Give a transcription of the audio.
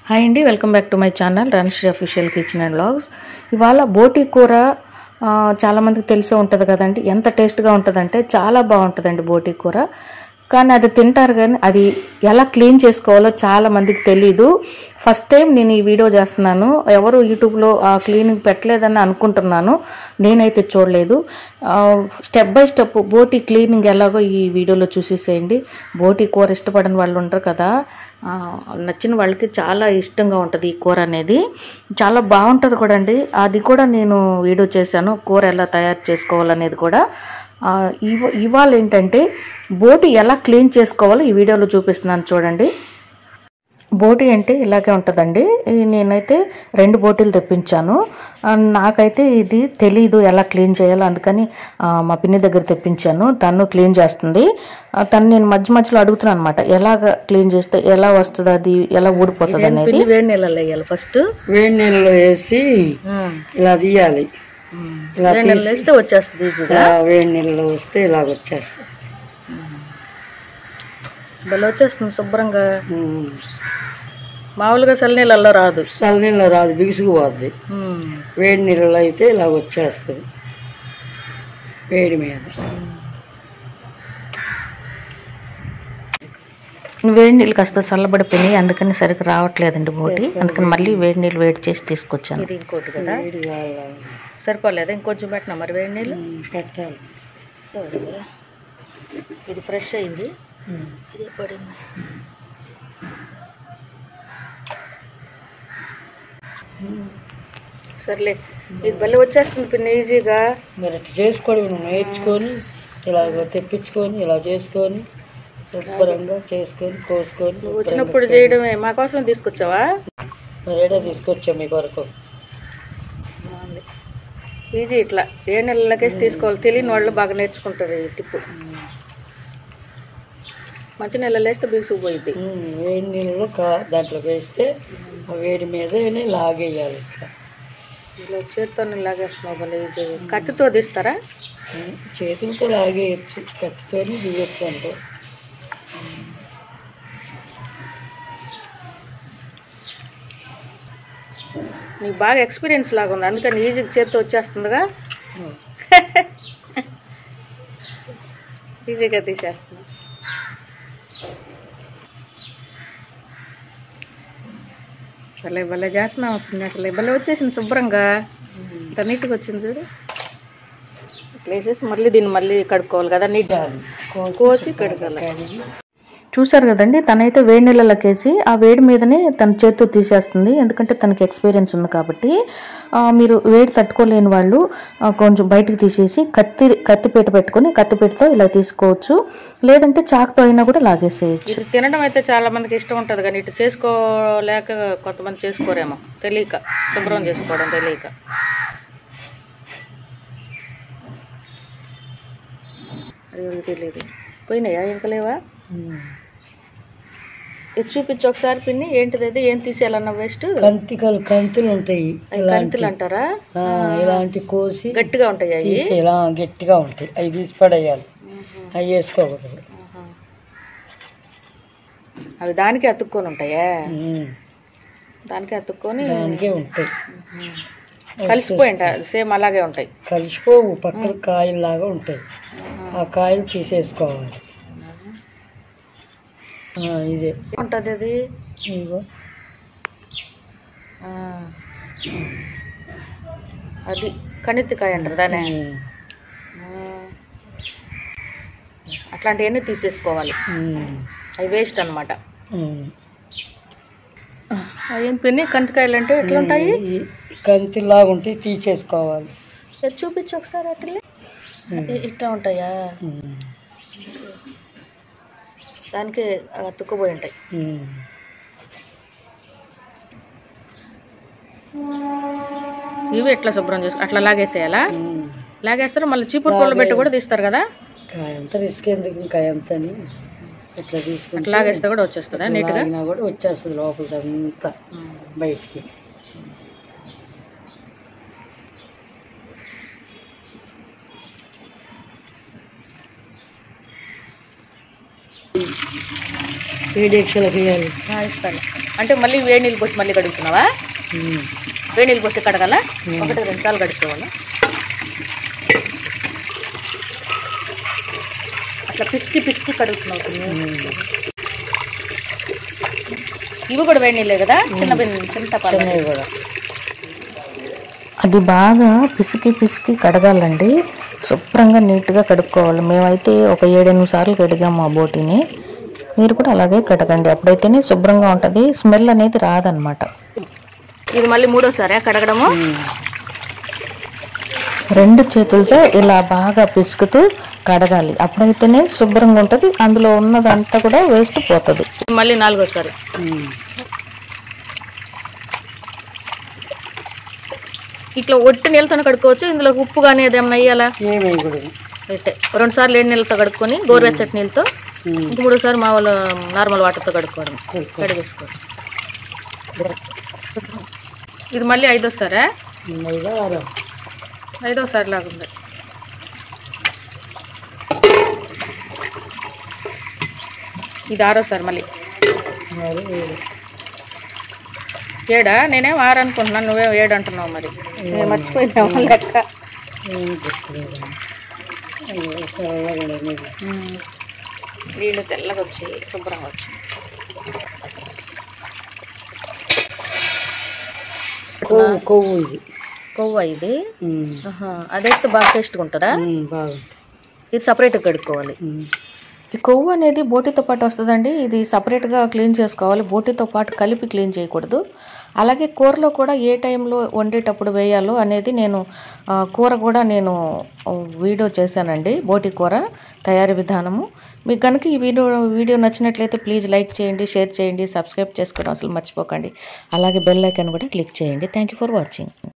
Hi అండి welcome back to my channel Ranashri official kitchen and vlogs ఇవాళ బోటి కూర ఆ, చాలా మందికి తెలిసే ఉంటుంది కదండి ఎంత టేస్ట్గా ఉంటుందంటే చాలా బాగుంటుందండి బోటి కూర కానీ అది తింటారు కానీ అది ఎలా క్లీన్ చేసుకోవాలో చాలా మందికి తెలీదు ఫస్ట్ టైం నేను ఈ వీడియో చేస్తున్నాను ఎవరు యూట్యూబ్లో ఆ క్లీనింగ్ పెట్టలేదని అనుకుంటున్నాను నేనైతే చూడలేదు స్టెప్ బై స్టెప్ బోటి క్లీనింగ్ ఎలాగో ఈ వీడియోలో చూసేసేయండి బోటి కూర ఇష్టపడని వాళ్ళు ఉంటారు కదా ఆ, నచ్చిన వాళ్ళకి చాలా ఇష్టంగా ఉంటుంది ఈ కూర అనేది చాలా బాగుంటుంది కూడా అండి అది కూడా నేను వీడియో చేశాను కూర ఎలా తయారు చేసుకోవాలనేది కూడా ఆ, ఇవ ఇవాళ ఏంటంటే బోటి ఎలా క్లీన్ చేసుకోవాలో ఈ వీడియోలో చూపిస్తున్నాను చూడండి బోటి అంటే ఇలాగే ఉంటుందండి ఈ నేనైతే రెండు బోటీలు తెప్పించాను ఆ, నాకైతే ఇది తెలీదు ఎలా క్లీన్ చేయాలో అందుకని ఆ, మా పిన్ని దగ్గర తెప్పించాను తను క్లీన్ చేస్తుంది ఆ, తను నేను మధ్య మధ్యలో అడుగుతున్నాను అనమాట ఎలాగ క్లీన్ చేస్తే ఎలా వస్తుంది అది ఎలా ఊడిపోతుంది అనేది వేడి నీళ్ళలో వేయాలి ఫస్ట్ వేడి నీళ్ళలో వేసి ఇలా తీయాలి ఇలా వేడి నీళ్ళు వేస్తే వచ్చేస్తుంది ఈజీగా ఇలా వేడి నీళ్ళలో వస్తే ఇలాగ వచ్చేస్తుంది భలే వచ్చేస్తుంది శుభ్రంగా మామూలుగా చల్ల నీళ్ళల్లో రాదు చల్ల నీళ్ళు రాదు బిగుసుకుపోద్ది వేడి నీళ్ళలో అయితే ఇలా వచ్చేస్తుంది వేడి మీద వేడి నీళ్ళు కాస్త చల్లబడిపోయినాయి అందుకని సరిగ్గా రావట్లేదండి బోటి అందుకని మళ్ళీ వేడి నీళ్ళు వేడి చేసి తీసుకొచ్చాను ఇది ఇంకోటి కదా వేడి కావాలి. సరిపోలేదా ఇంకొంచెం పెట్టినా మరి వేడి నీళ్ళు ఉమ్, పెట్టాలి ఇది ఫ్రెష్ అయింది ఇది పడింది సర్లే ఇది భలే వచ్చేస్తుంది పిన్న ఈజీగా మీరు ఇట్లా చేసుకోవడం నువ్వు నేర్చుకొని ఇలాగ తెప్పించుకొని ఇలా చేసుకొని శుభ్రంగా చేసుకొని కోసుకొని నువ్వు వచ్చినప్పుడు చేయడమే మా కోసం తీసుకొచ్చావా మరేడా తీసుకొచ్చాం మీ కొరకు ఈజీ ఇట్లా ఏ నెలలకేసి తీసుకోవాలి తెలియని వాళ్ళు బాగా నేర్చుకుంటారు ఈ టిప్పు మంచి నెలలు వేస్తే బిగుసుకుపోయింది ఉమ్, వేడి నీళ్ళు కా దాంట్లోకి వేస్తే ఆ వేడి మీద లాగేయాలి ఇట్లా ఇలా చేత్తో లాగేస్తున్నావు భలే ఈజీ కత్తితో తీస్తారా ఉమ్, చేతులతో లాగేయచ్చు కత్తితో తీయచ్చు అంటే నీకు బాగా ఎక్స్పీరియన్స్ లాగా ఉంది అందుకని ఈజీగా చేత్తో వచ్చేస్తుందిగా ఉమ్, ఈజీగా తీసేస్తుంది భలే భలే చేస్తున్నావు పిన్ని అసలు భలే వచ్చేసింది శుభ్రంగా ఇంత నీట్గా వచ్చింది చూడు ఇట్లా వేసేసి మళ్ళీ దీన్ని మళ్ళీ కడుక్కోవాలి కదా నీట్ కోసి కడగాలి కడిగి చూసారు కదండి తనైతే వేడి నీళ్ళకేసి ఆ వేడి మీదనే తన చేత్తో తీసేస్తుంది ఎందుకంటే తనకి ఎక్స్పీరియన్స్ ఉంది కాబట్టి ఆ, మీరు వేడి తట్టుకోలేని వాళ్ళు ఆ, కొంచెం బయటకు తీసేసి కత్తి కత్తిపీట పెట్టుకొని కత్తిపీటతో ఇలా తీసుకోవచ్చు లేదంటే చాకుతో అయినా కూడా లాగేసేయచ్చు తినడం అయితే చాలా మందికి ఇష్టం ఉంటుంది కానీ ఇటు చేసుకోలేక కొంతమంది చేసుకోరేమో తెలియక శుభ్రం చేసుకోవడం తెలియక అది తెలియదు పోయినాయా ఇంకా లేవా ఉమ్, ఇది చూపించు ఒకసారి పిన్ని ఏంటిది అది ఏం తీసేయాలన్న వేస్ట్ కంతికలు కంతులు ఉంటాయి కంతులు అంటారా ఆ, ఇలాంటి కోసి గట్టిగా ఉంటాయి అవి తీసి ఇలా గట్టిగా ఉంటాయి అవి తీసి పడేయాలి అవి వేసుకోకూడదు అవి దానికి అతుక్కొని ఉంటాయా ఉమ్, దానికి అతుక్కొని దానికే ఉంటాయి కలిసిపోయి ఉంటాయి సేమ్ అలాగే ఉంటాయి కలిసిపోవు పక్కన కాయల్లాగా ఉంటాయి ఆ కాయలు తీసేసుకోవాలి ఆ, ఇదే ఉంటుంది అది ఇదిగో ఆ. అది కణితికాయ అంటారు దానే ఉమ్, అట్లాంటివన్నీ తీసేసుకోవాలి ఉమ్, అవి వేస్ట్ అనమాట ఉమ్. ఏం పిన్ని కంటికాయలు అంటే ఎట్లా ఉంటాయి ఈ కంతిలాగా ఉంటాయి తీసేసుకోవాలి ఇది చూపించు ఒకసారి అట్లే ఇ- ఇట్లా ఉంటాయా ఉమ్, దానికి అతుక్కుపోయి ఉంటాయి ఉమ్. ఇవి ఎట్లా శుభ్రం చేసు అట్లా లాగేసేయాలా ఉమ్. లాగేస్తారు మళ్ళీ చీపురు పొల్ల పెట్టి కూడా తీస్తారు కదా కాయ అంతా రిస్క్ ఎందుకు ఇంకా ఎంత అని ఇట్లా తీసుకుంటే అట్లా లాగేస్తే కూడా వచ్చేస్తుందా నీట్గా లాగినా కూడా వచ్చేస్తుంది లోపలికి అంతా బయటికి ఏడు ఎక్షలకు వేయాలి ఇస్తాను అంటే మళ్ళీ వేడి నీళ్ళు పోసి మళ్ళీ కడుగుతున్నావా ఉమ్. వేడి నీళ్ళు పోసి కడగాల ఒకటి రెండు సార్లు కడుక్కోవాలి అట్లా పిసికి పిసికి కడుగుతున్నావు పిన్ని. ఉమ్. ఇవి కూడా వేడి నీళ్ళే కదా చిన్న బిన్- చిన్న తపాలు చిన్నవి కూడా అది బాగా పిసికి పిసికి కడగాలండి శుభ్రంగా నీట్గా కడుక్కోవాలి మేమైతే ఒక ఏడెనిమిది సార్లు కడిగాము ఆ బోటిని మీరు కూడా అలాగే కడగండి అప్పుడైతేనే శుభ్రంగా ఉంటుంది స్మెల్ అనేది రాదనమాట ఇది మళ్ళీ మూడోసారి కడగడము ఉమ్. రెండు చేతులతో ఇలా బాగా పిసుకుతూ కడగాలి అప్పుడైతేనే శుభ్రంగా ఉంటుంది అందులో ఉన్నదంతా కూడా వేస్ట్ పోతుంది మళ్ళీ నాలుగోసారి ఉమ్. ఇట్లా ఒట్టి నీళ్ళతో కడుక్కోవచ్చు ఇందులో ఉప్పు కానీ ఏదేమన్నా వేయాలా ఏమి వేయకూడదు అయితే రెండు సార్లు ఏడు నీళ్ళతో కడుక్కొని గోరువెచ్చటి నీళ్ళతో ఉమ్. ఇంక మూడోసారి మామూలు నార్మల్ వాటర్తో కడుక్కోవడం కడుక్కో. కడిగేసుకోవడం ఇది మళ్ళీ ఐదోసారా ఐదో ఆరో ఐదోసారి లాగుంది ఇది ఆరోసారి మళ్ళీ ఆరు ఏడు ఏడా నేనేం ఆరు అనుకుంటున్నాను నువ్వేం ఏడు అంటున్నావు మరి నేను మర్చిపోయినావు లెక్క ఏం గుర్తులేదు అయ్యో, చల్లగా ఉండేది. నీళ్ళు తెల్లగా వచ్చి శుభ్రంగా వచ్చి కొవ్వు కొవ్వు ఇది కొవ్వ ఇది ఉమ్. ఆహా, అదైతే బాగా టేస్ట్గా ఉంటుందా ఉమ్, బాగుంది ఇది సపరేట్గా కడుక్కోవాలి ఉమ్. ఈ కొవ్వు అనేది బోటితో పాటు వస్తుందండి ఇది సపరేట్గా క్లీన్ చేసుకోవాలి బోటితో పాటు కలిపి క్లీన్ చేయకూడదు అలాగే కూరలో కూడా ఏ టైంలో వండేటప్పుడు వేయాలో అనేది నేను ఆ, కూర కూడా నేను ఆ, వీడియో చేశానండి బోటి కూర తయారీ విధానము మీకు కనుక ఈ వీడియో వీడియో నచ్చినట్లయితే ప్లీజ్ లైక్ చేయండి షేర్ చేయండి సబ్స్క్రైబ్ చేసుకోవడం అసలు మర్చిపోకండి అలాగే బెల్ ఐకాన్ కూడా క్లిక్ చేయండి థ్యాంక్ యూ ఫర్ వాచింగ్